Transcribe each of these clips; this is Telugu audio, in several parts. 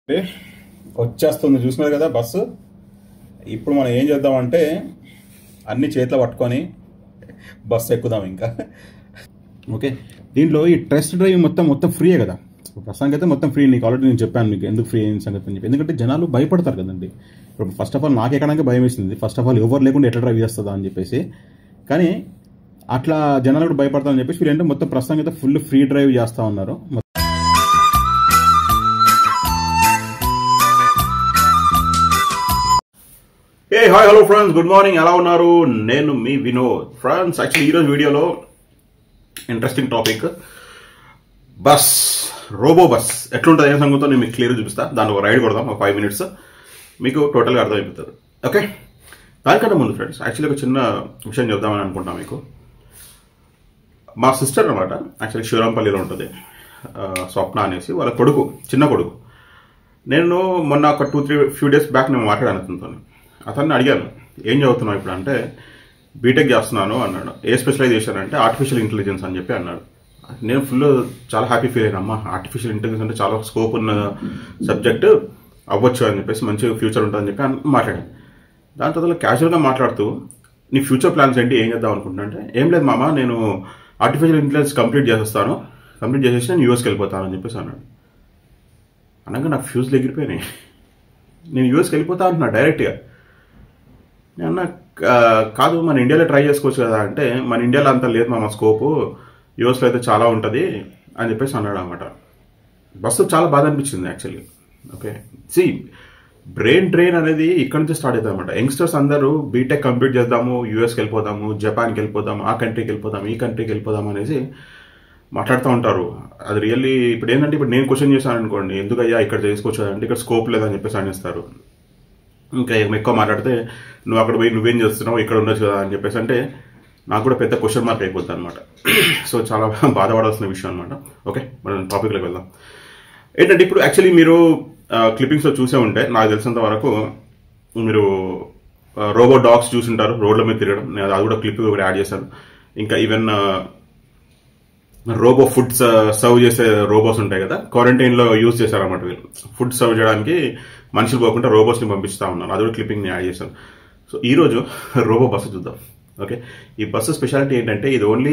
ఏ, వచ్చేస్తుంది చూసినారు కదా బస్సు ఇప్పుడు మనం ఏం చేద్దామంటే అన్ని చేతిలో పట్టుకొని బస్సు ఎక్కుదాం ఇంకా ఓకే దీంట్లో ఈ టెస్ట్ డ్రైవ్ మొత్తం మొత్తం ఫ్రీయే కదా ప్రస్తుతానికి అయితే మొత్తం ఫ్రీ నీకు ఆల్రెడీ నేను చెప్పాను మీకు ఎందుకు ఫ్రీ అయిన సంగతి అని చెప్పి ఎందుకంటే జనాలు భయపడతారు కదండి ఇప్పుడు ఫస్ట్ ఆఫ్ ఆల్ నాకు ఎక్కడానికి భయం వేసింది ఫస్ట్ ఆఫ్ ఆల్ ఎవరు లేకుండా ఎట్లా డ్రైవ్ చేస్తుందా అని చెప్పేసి కానీ అట్లా జనాలు కూడా భయపడతారని చెప్పేసి వీళ్ళు అంటే మొత్తం ప్రస్తుతానికి అయితే ఫుల్ ఫ్రీ డ్రైవ్ చేస్తా ఉన్నారు ఏ hi hello friends good morning ఎలా ఉన్నారు నేను మీ వినోద్ ఫ్రెండ్స్ యాక్చువల్లీ ఈరోజు వీడియోలో interesting topic bus robo bus ఎట్లుంటుంది ఏం సంగతో నేను మీకు క్లియర్ చూపిస్తా దాని ఒక రైడ్ కొడదాం ఒక ఫైవ్ మినిట్స్ మీకు టోటల్గా అర్థమైపోతుంది ఓకే దానికన్నా ముందు ఫ్రెండ్స్ యాక్చువల్లీ ఒక చిన్న విషయం చెప్దామని అనుకుంటున్నాం మీకు మా సిస్టర్ అనమాట యాక్చువల్లీ శివరాంపల్లిలో ఉంటుంది ఆ, స్వప్న అనేసి వాళ్ళ కొడుకు చిన్న కొడుకు నేను మొన్న ఒక two three few days back నేను మాట్లాడాను అతనితో అతన్ని అడిగాను ఏం చదువుతున్నావు ఇప్పుడు అంటే బీటెక్ చేస్తున్నాను అన్నాడు ఏ స్పెషలైజేషన్ అంటే ఆర్టిఫిషియల్ ఇంటెలిజెన్స్ అని చెప్పి అన్నాడు నేను ఫుల్ చాలా హ్యాపీ ఫీల్ అయినా అమ్మా ఆర్టిఫిషియల్ ఇంటెలిజెన్స్ అంటే చాలా స్కోప్ ఉన్న సబ్జెక్ట్ అవ్వచ్చు అని చెప్పేసి మంచి ఫ్యూచర్ ఉంటుందని చెప్పి అన్- మాట్లాడాను దాని తర్వాత క్యాజువల్గా మాట్లాడుతూ నీ ఫ్యూచర్ ప్లాన్స్ ఏంటి ఏం చేద్దాం అనుకుంటున్నా అంటే ఏం లేదు మామ నేను ఆర్టిఫిషియల్ ఇంటెలిజెన్స్ కంప్లీట్ చేసేస్తాను కంప్లీట్ చేసేసి నేను యూఎస్కి వెళ్ళిపోతాను అని చెప్పేసి అన్నాడు అనగా నాకు ఫ్యూజ్లు ఎగిరిపోయినాయి నేను యూఎస్కి వెళ్ళిపోతా అంటున్నా డైరెక్ట్గా నేను అన్నా "కా- కాదు మన ఇండియాలో ట్రై చేసుకోవచ్చు కదా అంటే మన ఇండియాలో అంత లేదు మా స్కోపు యూఎస్లో అయితే చాలా ఉంటుంది అని చెప్పేసి అన్నాడు అనమాట బస్సు చాలా బాధ అనిపించింది actually okay see brain drain అనేది ఇక్కడ నుంచి స్టార్ట్ అవుతుంది అనమాట యంగ్స్టర్స్ అందరూ బీటెక్ కంప్లీట్ చేద్దాము యూఎస్కి వెళ్ళిపోదాము జపాన్కి వెళ్ళిపోదాము ఆ కంట్రీకి వెళ్ళిపోదాం ఈ కంట్రీకి వెళ్ళిపోదాం అనేసి మాట్లాడుతూ ఉంటారు అది రియల్లీ ఇప్పుడు ఏంటంటే ఇప్పుడు నేను క్వశ్చన్ చేశాను అనుకోండి ఎందుకు అయ్యా ఇక్కడ చేసుకోవచ్చు అంటే ఇక్కడ స్కోప్ లేదని చెప్పేసి అనేస్తారు ఇంకా ఏం ఎక్కువ మాట్లాడితే నువ్వు అక్కడ పోయి నువ్వేం చేస్తున్నావు ఇక్కడ ఉండొచ్చు కదా అని చెప్పేసి అంటే నాకు కూడా పెద్ద క్వశ్చన్ మార్క్ అయిపోతుంది అనమాట సో చాలా బాధపడాల్సిన విషయం అనమాట ఓకే మనం టాపిక్లోకి వెళ్దాం ఏంటంటే ఇప్పుడు యాక్చువల్లీ మీరు క్లిప్పింగ్స్లో చూసే ఉంటే నాకు తెలిసినంత వరకు మీరు రోబో డాగ్స్ చూసుంటారు రోడ్ల మీద తిరగడం నేను అది కూడా క్లిప్ ఒకటి యాడ్ చేశాను ఇంకా ఈవెన్ రోబో ఫుడ్ సర్వ్ చేసే రోబోస్ ఉంటాయి కదా క్వారంటైన్ లో యూజ్ చేశారన్నమాట వీళ్ళు ఫుడ్ సర్వ్ చేయడానికి మనుషులు పోకుండా రోబోస్ ని పంపిస్తా ఉన్నారు అది కూడా క్లిప్పింగ్ ని యాడ్ చేశాను సో ఈ రోజు రోబో బస్సు చూద్దాం ఓకే ఈ బస్సు స్పెషాలిటీ ఏంటంటే ఇది ఓన్లీ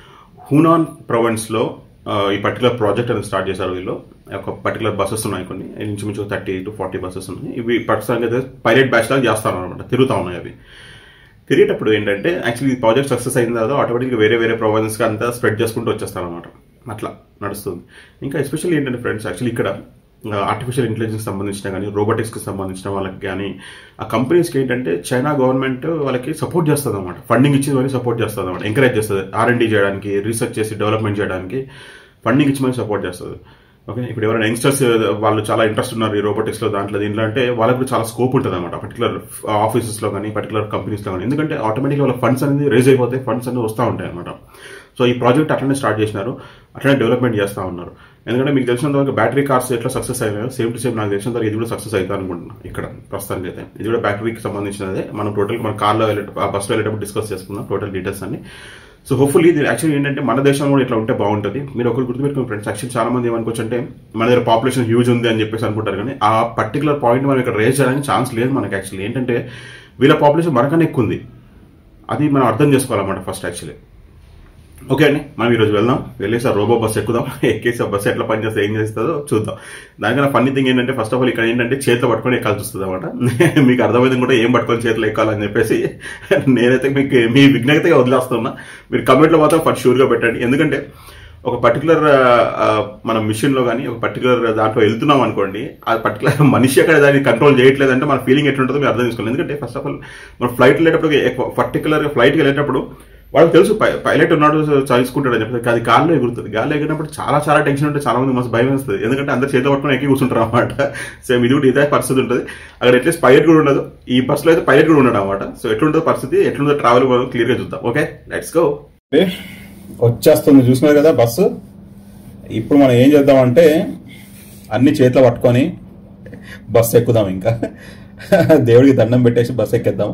హూనాన్ ప్రొవెన్స్ లో ఆ, ఈ పర్టికులర్ ప్రాజెక్ట్ అనేది స్టార్ట్ చేశారు వీళ్ళు ఒక పర్టికులర్ బస్సెస్ ఉన్నాయి కొన్ని ఇంచుమించు థర్టీ టు ఫార్టీ బస్సెస్ ఉన్నాయి ఇవి ప్రస్తుతానికి అయితే పైలట్ బ్యాచ్ లాగా చేస్తారు అనమాట తిరుగుతా ఉన్నాయి అవి తిరిగేటప్పుడు ఏంటంటే యాక్చువల్లీ ఈ ప్రాజెక్ట్ సక్సెస్ అయిన తర్వాత ఆటోమేటిక్గా వేరే వేరే ప్రొవిజన్స్కి అంతా స్ప్రెడ్ చేసుకుంటూ వచ్చేస్తారు అనమాట అట్లా నడుస్తుంది ఇంకా ఎస్పెషల్లీ ఏంటంటే ఫ్రెండ్స్ యాక్చువల్లీ ఇక్కడ ఆర్టిఫిషియల్ ఇంటెలిజెన్స్ సంబంధించిన కానీ రోబోటిక్స్కి సంబంధించిన వాళ్ళకి కానీ ఆ కంపెనీస్కి ఏంటంటే చైనా గవర్నమెంట్ వాళ్ళకి సపోర్ట్ చేస్తుంది అనమాట ఫండింగ్ ఇచ్చి మరి సపోర్ట్ చేస్తుంది అనమాట ఎంకరేజ్ చేస్తుంది ఆర్ అండ్ చేయడానికి రీసెర్చ్ చేసి డెవలప్మెంట్ చేయడానికి ఫండింగ్ ఇచ్చి మరి సపోర్ట్ చేస్తుంది ఓకే ఇప్పుడు ఎవరైనా యంగ్స్టర్స్ వాళ్ళు చాలా ఇంట్రెస్ట్ ఉన్నారు ఈ రోబోటిక్స్ లో దాంట్లో దీంట్లో అంటే వాళ్ళకి కూడా చాలా స్కోప్ ఉంటుంది అనమాట పర్టికులర్ ఆఫీసెస్ లో కానీ పర్టికులర్ కంపెనీస్ లో కానీ ఎందుకంటే ఆటోమేటిక్ వాళ్ళ ఫండ్స్ అనేది రేజ్ అయిపోతాయి ఫండ్స్ అనేది వస్తూ ఉంటాయి అనమాట సో ఈ ప్రాజెక్ట్ అట్లనే స్టార్ట్ చేసినారు అట్లనే డెవలప్మెంట్ చేస్తూ ఉన్నారు ఎందుకంటే మీకు తెలిసినంత వరకు బ్యాటరీ కార్స్ ఎట్లా సక్సెస్ అయినాయో సేమ్ టు సేమ్ నాకు తెలిసినంత వరకు ఇది కూడా సక్సెస్ అవుతా అనుకుంటున్నాను ఇక్కడ ప్రస్తుతానికి అయితే ఇది కూడా బ్యాటరీకి సంబంధించినదే మనం టోటల్ మన కార్లో వెళ్ళే బస్సులో వెళ్ళేటప్పుడు డిస్కస్ చేసుకుందాం టోటల్ డీటెయిల్స్ అన్ని సో హోప్ఫుల్లీ ఇది యాక్చువల్లీ ఏంటంటే మన దేశంలో కూడా ఇట్లా ఉంటే బాగుంటుంది మీరు ఒకరు గుర్తుపెట్టుకుని ఫ్రెండ్స్ యాక్చువల్లీ చాలా మంది ఏమనుకోవచ్చు అంటే మన దగ్గర పాపులేషన్ హ్యూజ్ ఉంది అని చెప్పేసి అనుకుంటారు కానీ ఆ పర్టికులర్ పాయింట్ మనం ఇక్కడ రేజ్ చేయడానికి ఛాన్స్ లేదు మనకి యాక్చువల్లీ ఏంటంటే వీళ్ళ పాపులేషన్ మనకన్నా ఎక్కువ ఉంది అది మనం అర్థం చేసుకోవాలన్నమాట ఫస్ట్ యాక్చువల్లీ ఓకే అండి మనం ఈరోజు వెళ్దాం వెళ్ళేసి ఆ రోబో బస్ ఎక్కుదాం ఎక్కేసి ఆ బస్సు ఎట్లా పనిచేస్తే ఏం చేస్తుందో చూద్దాం దానికన్నా ఫన్నీ థింగ్ ఏంటంటే ఫస్ట్ ఆఫ్ ఆల్ ఇక్కడ ఏంటంటే చేతిలో పట్టుకొని ఎక్కాల్సి వస్తుంది అనమాట మీకు అర్థమైంది కూడా ఏం పట్టుకొని చేతిలో ఎక్కాలని చెప్పేసి నేనైతే మీకు మీ విజ్ఞతగా వదిలేస్తున్నా మీరు కమెంట్లో మాత్రం ఫస్ట్ షూర్గా పెట్టండి ఎందుకంటే ఒక పర్టికులర్ మన మిషన్ లో కానీ ఒక పర్టికులర్ దాంట్లో వెళ్తున్నాం అనుకోండి ఆ పర్టికులర్ మనిషి అక్కడ దాన్ని కంట్రోల్ చేయట్లేదంటే మన ఫీలింగ్ ఎట్లుంటుందో మీరు అర్థం చేసుకోవాలి ఎందుకంటే ఫస్ట్ ఆఫ్ ఆల్ మన ఫ్లైట్ వెళ్ళేటప్పుడు పర్టికులర్ ఫ్లైట్కి వెళ్ళేటప్పుడు వాళ్ళకి తెలుసు పై- పైలట్ ఉన్నాడు చదువుకుంటాడు అని చెప్పి అది గాల్లో ఎగురుతుంది గాల్లో ఎగిరినప్పుడు చాలా చాలా టెన్షన్ ఉంటుంది చాలా మంది మస్తు భయం వేస్తుంది ఎందుకంటే అందరు చేతిలో పట్టుకొని ఎక్కి కూర్చుంటారు అనమాట సేమ్ ఇది కూడా ఇదే పరిస్థితి ఉంటుంది అక్కడ అట్లీస్ట్ పైలట్ కూడా ఉండదు ఈ బస్సులో అయితే పైలట్ కూడా ఉండడు అనమాట సో ఎట్లుంటుంది పరిస్థితి ఎట్లుందో ట్రావెల్ మనం క్లియర్ గా చూద్దాం ఓకే లెట్స్ గో వచ్చేస్తుంది చూసినారు కదా బస్సు ఇప్పుడు మనం ఏం చేద్దామంటే అన్ని చేతిలో పట్టుకొని బస్సు ఎక్కుదాం ఇంకా దేవుడికి దండం పెట్టేసి బస్సు ఎక్కేద్దాం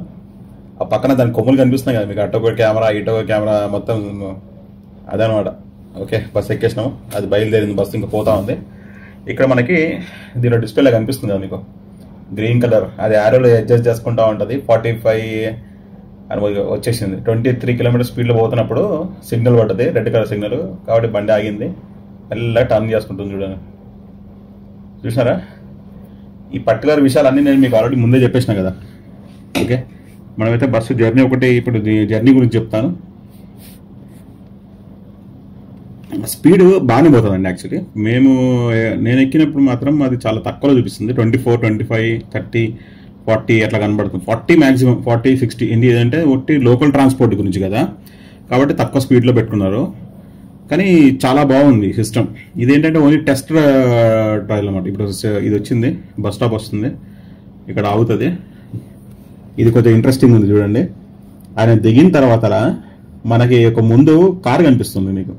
ఆ పక్కన దాని కొమ్ములు కనిపిస్తున్నాయి కదా మీకు అటో ఒక కెమెరా ఇటో ఒక కెమెరా మొత్తం అదనమాట ఓకే బస్సు ఎక్కేసినాము అది బయలుదేరింది బస్సు ఇంకా పోతా ఉంది ఇక్కడ మనకి దీనిలో డిస్ప్లేలో కనిపిస్తుంది కదా మీకు గ్రీన్ కలర్ అది యారోలో అడ్జస్ట్ చేసుకుంటా ఉంటుంది ఫార్టీ ఫైవ్ అని వచ్చేసింది ట్వంటీ త్రీ కిలోమీటర్ స్పీడ్లో పోతున్నప్పుడు సిగ్నల్ పడ్డది రెడ్ కలర్ సిగ్నల్ కాబట్టి బండి ఆగింది మెల్లగా టర్న్ చేసుకుంటుంది చూడండి చూసారా ఈ పర్టికులర్ విషయాలన్నీ నేను మీకు ఆల్రెడీ ముందే చెప్పేసిన కదా ఓకే మనమైతే బస్సు జర్నీ ఒకటి ఇప్పుడు జర్నీ గురించి చెప్తాను స్పీడ్ బాగానే పోతుందండి యాక్చువల్లీ మేము ఏ- నేను ఎక్కినప్పుడు మాత్రం అది చాలా తక్కువలో చూపిస్తుంది twenty four twenty five thirty forty అట్లా కనబడుతుంది ఫార్టీ మాక్సిమం ఫార్టీ సిక్స్టీ ఏంటి ఏదంటే ఒట్టి లోకల్ ట్రాన్స్పోర్ట్ గురించి కదా కాబట్టి తక్కువ స్పీడ్లో పెట్టుకున్నారు కానీ చాలా బాగుంది సిస్టమ్ ఇదేంటంటే ఓన్లీ టెస్ట్ ట్రయల్ అనమాట ఇప్పుడు స- ఇది వచ్చింది బస్ స్టాప్ వస్తుంది ఇక్కడ ఆగుతుంది ఇది కొంచెం ఇంట్రెస్టింగ్ ఉంది చూడండి ఆయన దిగిన తర్వాత మనకి ఒక ముందు కార్ కనిపిస్తుంది మీకు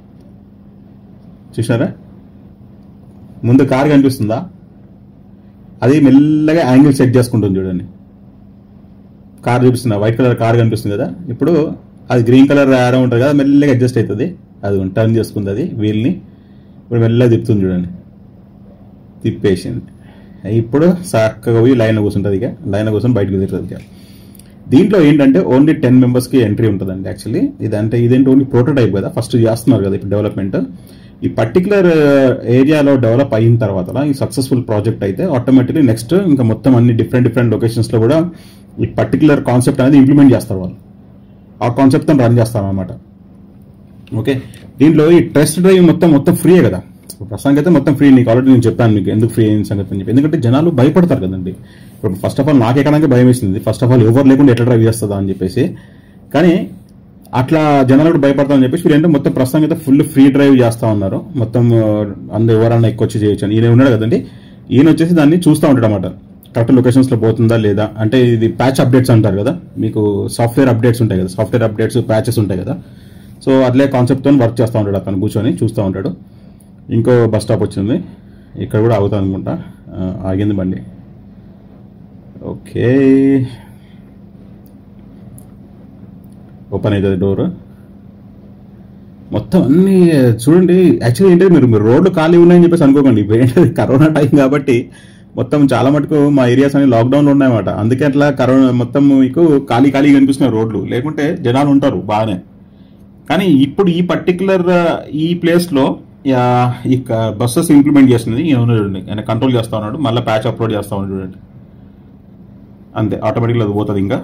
చూసారా ముందు కార్ కనిపిస్తుందా అది మెల్లగా యాంగిల్ సెట్ చేసుకుంటుంది చూడండి కార్ చూపిస్తుందా వైట్ కలర్ కార్ కనిపిస్తుంది కదా ఇప్పుడు అది గ్రీన్ కలర్ యారో ఉంటుంది కదా మెల్లగా అడ్జస్ట్ అవుతుంది అది టర్న్ చేసుకుంది అది వీల్ని ఇప్పుడు మెల్లగా తిప్పుతుంది చూడండి తిప్పేసింది ఇప్పుడు చక్కగా పోయి లైన్లో కూర్చుంటుంది ఇక లైన్లో కూర్చొని బయటకు తిరుగుతుంది ఇక దీంట్లో ఏంటంటే ఓన్లీ టెన్ మెంబర్స్కి ఎంట్రీ ఉంటుందండి యాక్చువల్లీ ఇదంటే ఇదేంటి ఓన్లీ ప్రోటోటైప్ కదా ఫస్ట్ చేస్తున్నారు కదా ఇప్పుడు డెవలప్మెంట్ ఈ పర్టికులర్ ఏరియాలో డెవలప్ అయిన తర్వాత ఈ సక్సెస్ఫుల్ ప్రాజెక్ట్ అయితే ఆటోమేటిక్లీ నెక్స్ట్ ఇంకా మొత్తం అన్ని డిఫరెంట్ డిఫరెంట్ లొకేషన్స్లో కూడా ఈ పర్టికులర్ కాన్సెప్ట్ అనేది ఇంప్లిమెంట్ చేస్తారు వాళ్ళు ఆ కాన్సెప్ట్తో రన్ చేస్తారు అనమాట ఓకే దీంట్లో ఈ టెస్ట్ డ్రైవ్ మొత్తం మొత్తం ఫ్రీయే కదా ప్రస్తుతానికి అయితే మొత్తం ఫ్రీ నీకు ఆల్రెడీ నేను చెప్పాను మీకు ఎందుకు ఫ్రీ అయిన సంగతి అని చెప్పి ఎందుకంటే జనాలు భయపడతారు కదండి ఇప్పుడు ఫస్ట్ ఆఫ్ ఆల్ నాకు ఎక్కడానికి భయం వేసింది ఫస్ట్ ఆఫ్ ఆల్ ఎవరు లేకుండా ఎట్లా డ్రైవ్ చేస్తుందా అని చెప్పేసి కానీ అట్లా జనాలు కూడా భయపడతామని చెప్పేసి వీళ్ళు ఏంటంటే మొత్తం ప్రస్తుతానికి అయితే ఫుల్ ఫ్రీ డ్రైవ్ చేస్తా ఉన్నారు మొత్తం ఆ, అందరు ఎవరన్నా ఎక్కువ వచ్చి చేయొచ్చు అని ఈయన ఉన్నాడు కదండి ఈయన వచ్చేసి దాన్ని చూస్తూ ఉంటాడు అనమాట కరెక్ట్ లొకేషన్స్ లో పోతుందా లేదా అంటే ఇది ప్యాచ్ అప్డేట్స్ అంటారు కదా మీకు సాఫ్ట్వేర్ అప్డేట్స్ ఉంటాయి కదా సాఫ్ట్వేర్ అప్డేట్స్ ప్యాచెస్ ఉంటాయి కదా సో అట్లే కాన్సెప్ట్ తో వర్క్ చేస్తూ ఉంటాడు అతను కూర్చొని చూస్తూ ఉంటాడు ఇంకో బస్ స్టాప్ వచ్చింది ఇక్కడ కూడా ఆగుతా అనుకుంటా ఆ, ఆగింది బండి ఓకే ఓపెన్ అవుతుంది డోర్ మొత్తం అన్ని చూడండి యాక్చువల్లీ ఏంటంటే మీరు మీరు రోడ్లు ఖాళీ ఉన్నాయని చెప్పేసి అనుకోకండి ఇప్పుడు ఏంటంటే కరోనా టైం కాబట్టి మొత్తం చాలా మటుకు మా ఏరియాస్ అన్ని లాక్డౌన్ లో ఉన్నాయన్నమాట అందుకే అట్లా కరోనా మొత్తం మీకు ఖాళీ ఖాళీ కనిపిస్తున్నాయి రోడ్లు లేకుంటే జనాలు ఉంటారు బాగానే కానీ ఇప్పుడు ఈ పర్టికులర్ ఈ ప్లేస్ లో యా, ఈ బస్సెస్ ఇంప్లిమెంట్ చేస్తున్నది ఈయన ఉన్నాడు చూడండి ఆయన కంట్రోల్ చేస్తా ఉన్నాడు మళ్ళీ ప్యాచ్ అప్లోడ్ చేస్తా ఉన్నాడు చూడండి అంతే ఆటోమేటిక్గా అది పోతుంది ఇంకా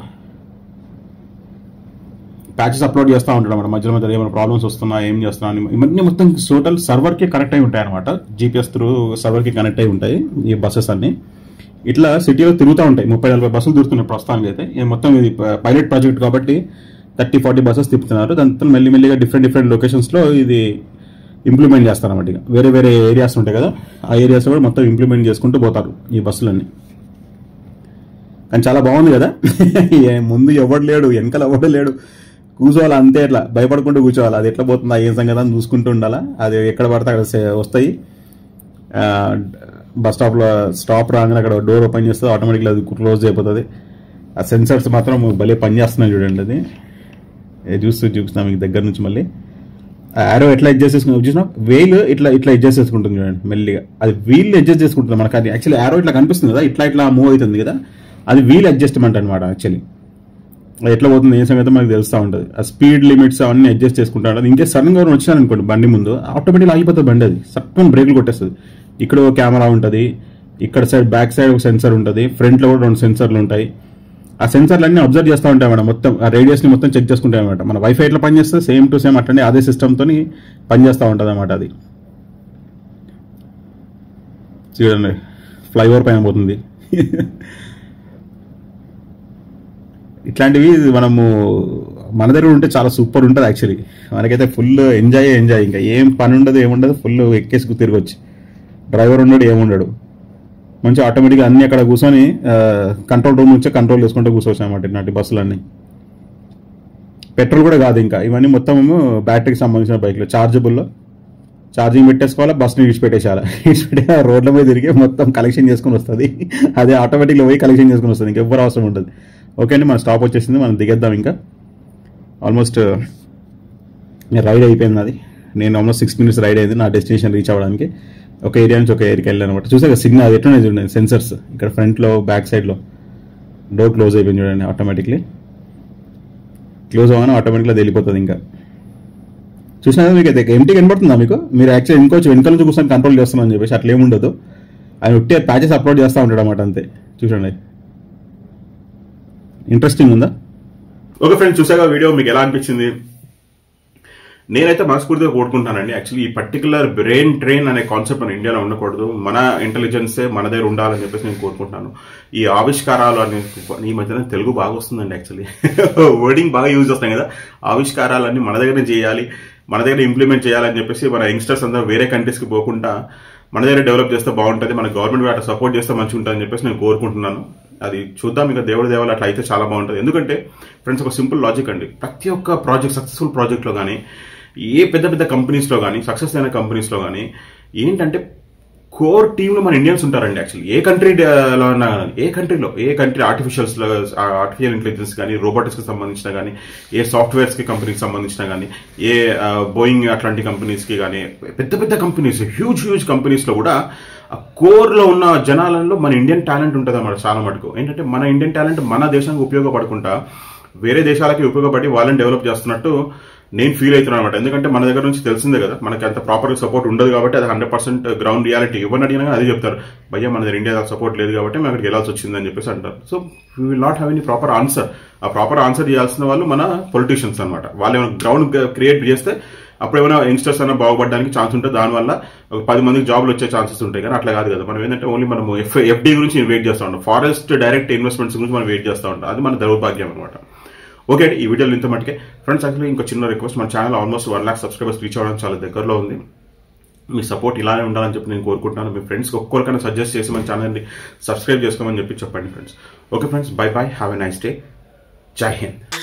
ప్యాచెస్ అప్లోడ్ చేస్తూ ఉంటాడు అనమాట మధ్యలో మధ్యలో ఏమైనా ప్రాబ్లమ్స్ వస్తున్నా ఏం చేస్తున్నా అని ఇవన్నీ మొత్తం టోటల్ సర్వర్కి కనెక్ట్ అయి ఉంటాయి అనమాట జీపీఎస్ త్రూ సర్వర్కి కనెక్ట్ అయి ఉంటాయి ఈ బస్సెస్ అన్ని ఇట్లా సిటీలో తిరుగుతూ ఉంటాయి ముప్పై నలభై బస్సులు తిరుగుతున్నాయి ప్రస్తుతానికి అయితే ఇది మొత్తం ఇది పైలట్ ప్రాజెక్ట్ కాబట్టి థర్టీ ఫార్టీ బస్సెస్ తిప్పుతున్నారు దాంతో మెల్లి మెల్లిగా డిఫరెంట్ డిఫరెంట్ లొకేషన్స్లో ఇది ఇంప్లిమెంట్ చేస్తారన్నమాట ఇక వేరే వేరే ఏరియాస్ ఉంటాయి కదా ఆ ఏరియాస్ కూడా మొత్తం ఇంప్లిమెంట్ చేసుకుంటూ పోతారు ఈ బస్సులన్నీ కానీ చాలా బాగుంది కదా ఏ ముందు ఎవడు లేడు వెనకాల ఎవడు లేడు కూర్చోవాలి అంతే ఎట్లా భయపడకుండా కూర్చోవాలి అది ఎట్లా పోతుందా ఏం సంగతి అని చూసుకుంటూ ఉండాలా అది ఎక్కడ పడితే అక్కడ సే- వస్తాయి ఆ, బస్ స్టాప్లో స్టాప్ రాగానే అక్కడ డోర్ ఓపెన్ చేస్తే ఆటోమేటిక్గా అది క్లోజ్ అయిపోతుంది ఆ సెన్సర్స్ మాత్రం భలే పని చేస్తున్నాయి చూడండి అది ఏ చూస్తూ చూపిస్తున్నా మీకు దగ్గర నుంచి మళ్ళీ ఆ ఆరో ఎట్లా అడ్జస్ట్ చేసుకుని చూసినా వేల్ ఇట్లా ఇట్లా అడ్జస్ట్ చేసుకుంటుంది చూడండి మెల్లిగా అది వీల్ అడ్జస్ట్ చేసుకుంటుంది మనకు అది యాక్చువల్లీ ఆరో ఇట్లా కనిపిస్తుంది కదా ఇట్లా ఇట్లా మూవ్ అవుతుంది కదా అది వీల్ అడ్జస్ట్మెంట్ అనమాట యాక్చువల్లీ అది ఎట్లా పోతుంది ఏ సంగతి మనకు తెలుస్తూ ఉంటుంది ఆ స్పీడ్ లిమిట్స్ అవన్నీ అడ్జస్ట్ చేసుకుంటా ఉంటుంది ఇంకే సడన్ గా వచ్చినాను అనుకోండి బండి ముందు ఆటోమేటిక్ ఆగిపోతుంది బండి అది సట్టని బ్రేక్లు కొట్టేస్తుంది ఇక్కడ ఒక కెమెరా ఉంటుంది ఇక్కడ సైడ్ బ్యాక్ సైడ్ ఒక సెన్సర్ ఉంటుంది ఫ్రంట్ లో కూడా రెండు సెన్సర్లు ఉంటాయి ఆ సెన్సర్లు అన్ని అబ్జర్వ్ చేస్తూ ఉంటాయి మేడం మొత్తం ఆ రేడియస్ ని మొత్తం చెక్ చేసుకుంటాయి అనమాట మన వైఫై ఎట్లా పనిచేస్తే సేమ్ టు సేమ్ అట్లనే అదే సిస్టమ్ తోని పనిచేస్తూ ఉంటుంది అనమాట అది చూడండి ఫ్లైఓవర్ పైన పోతుంది ఇట్లాంటివి మనము మన దగ్గర ఉంటే చాలా సూపర్ ఉంటుంది యాక్చువల్లీ మనకైతే ఫుల్ ఎంజాయ్ ఎంజాయ్ ఇంకా ఏం పని ఉండదు ఏముండదు ఫుల్ ఎక్కేసుకు తిరగొచ్చు డ్రైవర్ ఉండడు ఏముండడు మంచి ఆటోమేటిక్గా అన్ని అక్కడ కూర్చొని కంట్రోల్ రూమ్ నుంచే కంట్రోల్ చేసుకుంటూ కూర్చోవచ్చు అనమాట ఇలాంటి బస్సులన్నీ పెట్రోల్ కూడా కాదు ఇంకా ఇవన్నీ మొత్తం బ్యాటరీకి సంబంధించిన బైక్లు చార్జబుల్లో ఛార్జింగ్ పెట్టేసుకోవాలా బస్ని విడిచిపెట్టేసాలా విడిచిపెట్టే రోడ్ల మీద తిరిగి మొత్తం కలెక్షన్ చేసుకుని వస్తుంది అదే ఆటోమేటిక్గా పోయి కలెక్షన్ చేసుకుని వస్తుంది ఇంకా ఎవ్వరు అవసరం ఉంటుంది ఓకే అండి మన స్టాప్ వచ్చేసింది మనం దిగేద్దాం ఇంకా ఆల్మోస్ట్ రైడ్ అయిపోయింది అది నేను ఆల్మోస్ట్ సిక్స్ మినిట్స్ రైడ్ అయింది నా డెస్టినేషన్ రీచ్ అవ్వడానికి ఒక ఏరియా నుంచి ఒక ఏరియాకి వెళ్ళాను అనమాట చూసాక సిగ్నల్ అది ఎట్లున్నాయి చూడండి సెన్సర్స్ ఇక్కడ ఫ్రంట్లో బ్యాక్ సైడ్లో డోర్ క్లోజ్ అయిపోయింది చూడండి ఆటోమేటిక్లీ క్లోజ్ అవ్వగానే ఆటోమేటిక్గా వెళ్ళిపోతుంది ఇంకా చూసినా మీకు అయితే ఎంటీ కనబడుతుందా మీకు మీరు యాక్చువల్లీ ఇంకొంచెం వెనకాల నుంచి కూర్చొని కంట్రోల్ చేస్తున్నామని చెప్పేసి అట్లా ఏముండదు ఆయన ఉట్టి ప్యాచెస్ అప్లోడ్ చేస్తూ ఉంటాడు అనమాట అంతే చూడండి ఇంట్రెస్టింగ్ ఉందా ఓకే ఫ్రెండ్స్ చూసాక వీడియో మీకు ఎలా అనిపించింది నేనైతే మనస్ఫూర్తిగా కోరుకుంటానండి యాక్చువల్లీ ఈ పర్టికులర్ బ్రెయిన్ ట్రైన్ అనే కాన్సెప్ట్ మన ఇండియాలో ఉండకూడదు మన ఇంటెలిజెన్సే మన దగ్గర ఉండాలని చెప్పేసి నేను కోరుకుంటున్నాను ఈ ఆవిష్కారాలు అనే ఈ మధ్యన తెలుగు బాగా వస్తుందండి యాక్చువల్లీ వర్డింగ్ బాగా యూజ్ చేస్తాం కదా ఆవిష్కారాలన్నీ మన దగ్గర చేయాలి మన దగ్గర ఇంప్లిమెంట్ చేయాలని చెప్పేసి మన యంగ్స్టర్స్ అందరూ వేరే కంట్రీస్కి పోకుండా మన దగ్గర డెవలప్ చేస్తే బాగుంటుంది మన గవర్నమెంట్ అట్లా సపోర్ట్ చేస్తే మంచిగా ఉంటుందని చెప్పేసి నేను కోరుకుంటున్నాను అది చూద్దాం ఇక దేవుడి దేవాలు అట్లా అయితే చాలా బాగుంటుంది ఎందుకంటే ఫ్రెండ్స్ ఒక సింపుల్ లాజిక్ అండి ప్రతి ఒక్క ప్రాజెక్ట్ సక్సెస్ఫుల్ ప్రాజెక్ట్లో కానీ ఏ పెద్ద పెద్ద కంపెనీస్లో కానీ సక్సెస్ అయిన కంపెనీస్లో కానీ ఏంటంటే కోర్ టీంలో మన ఇండియన్స్ ఉంటారండి యాక్చువల్లీ ఏ కంట్రీలో అన్నా కానీ ఏ కంట్రీలో ఏ కంట్రీ ఆర్టిఫిషియల్స్ ఆర్టిఫిషియల్ ఇంటెలిజెన్స్ కానీ రోబోటిక్స్కి సంబంధించిన కానీ ఏ సాఫ్ట్వేర్స్కి కంపెనీకి సంబంధించిన కానీ ఏ బోయింగ్ అట్లాంటి కంపెనీస్కి కానీ పెద్ద పెద్ద కంపెనీస్ హ్యూజ్ హ్యూజ్ కంపెనీస్లో కూడా కోర్లో ఉన్న జనాలలో మన ఇండియన్ టాలెంట్ ఉంటుంది అన్నమాట చాలా మటుకు ఏంటంటే మన ఇండియన్ టాలెంట్ మన దేశానికి ఉపయోగపడకుండా వేరే దేశాలకి ఉపయోగపడి వాళ్ళని డెవలప్ చేస్తున్నట్టు నేను ఫీల్ అవుతున్నాను అనమాట ఎందుకంటే మన దగ్గర నుంచి తెలిసిందే కదా మనకి అంత ప్రాపర్ సపోర్ట్ ఉండదు కాబట్టి అది హండ్రెడ్ పర్సెంట్ గ్రౌండ్ రియాలిటీ ఎవరిని అడిగినా కానీ అదే చెప్తారు భయ్య మన దగ్గర ఇండియా సపోర్ట్ లేదు కాబట్టి మేము అక్కడికి వెళ్ళాల్సి వచ్చిందని చెప్పేసి అంటారు so we will not have any proper answer ఆ ప్రాపర్ ఆన్సర్ చేయాల్సిన వాళ్ళు మన పొలిటీషియన్స్ అనమాట వాళ్ళు ఏమైనా గ్రౌండ్ క్రియేట్ చేస్తే అప్పుడు ఏమైనా యంగ్స్టర్స్ అయినా బాగుపడడానికి ఛాన్స్ ఉంటుంది దానివల్ల ఒక పది మందికి జాబ్లు వచ్చే ఛాన్సెస్ ఉంటాయి కానీ అట్లా కాదు కదా మనం ఏంటంటే ఓన్లీ మనం ఎఫ్ ఎఫ్డీ గురించి వెయిట్ చేస్తూ ఉంటాం ఫారెస్ట్ డైరెక్ట్ ఇన్వెస్ట్మెంట్స్ గురించి మనం వెయిట్ చేస్తూ ఉంటాం అది మన దౌర్భాగ్యం అనమాట ఓకే అండి ఈ వీడియోలో ఇంత మటుకే ఫ్రెండ్స్ యాక్చువల్లీ ఇంకో చిన్న రిక్వెస్ట్ మన channel almost one lakh subscribers reach అవ్వడం చాలా దగ్గరలో ఉంది మీ సపోర్ట్ ఇలానే ఉండాలని చెప్పి నేను కోరుకుంటున్నాను మీ ఫ్రెండ్స్కి ఒక్కొక్కరికైనా సజెస్ట్ చేసి మన ఛానల్ని సబ్స్క్రైబ్ చేసుకోమని చెప్పి చెప్పండి friends okay friends bye bye have a nice day Jai Hind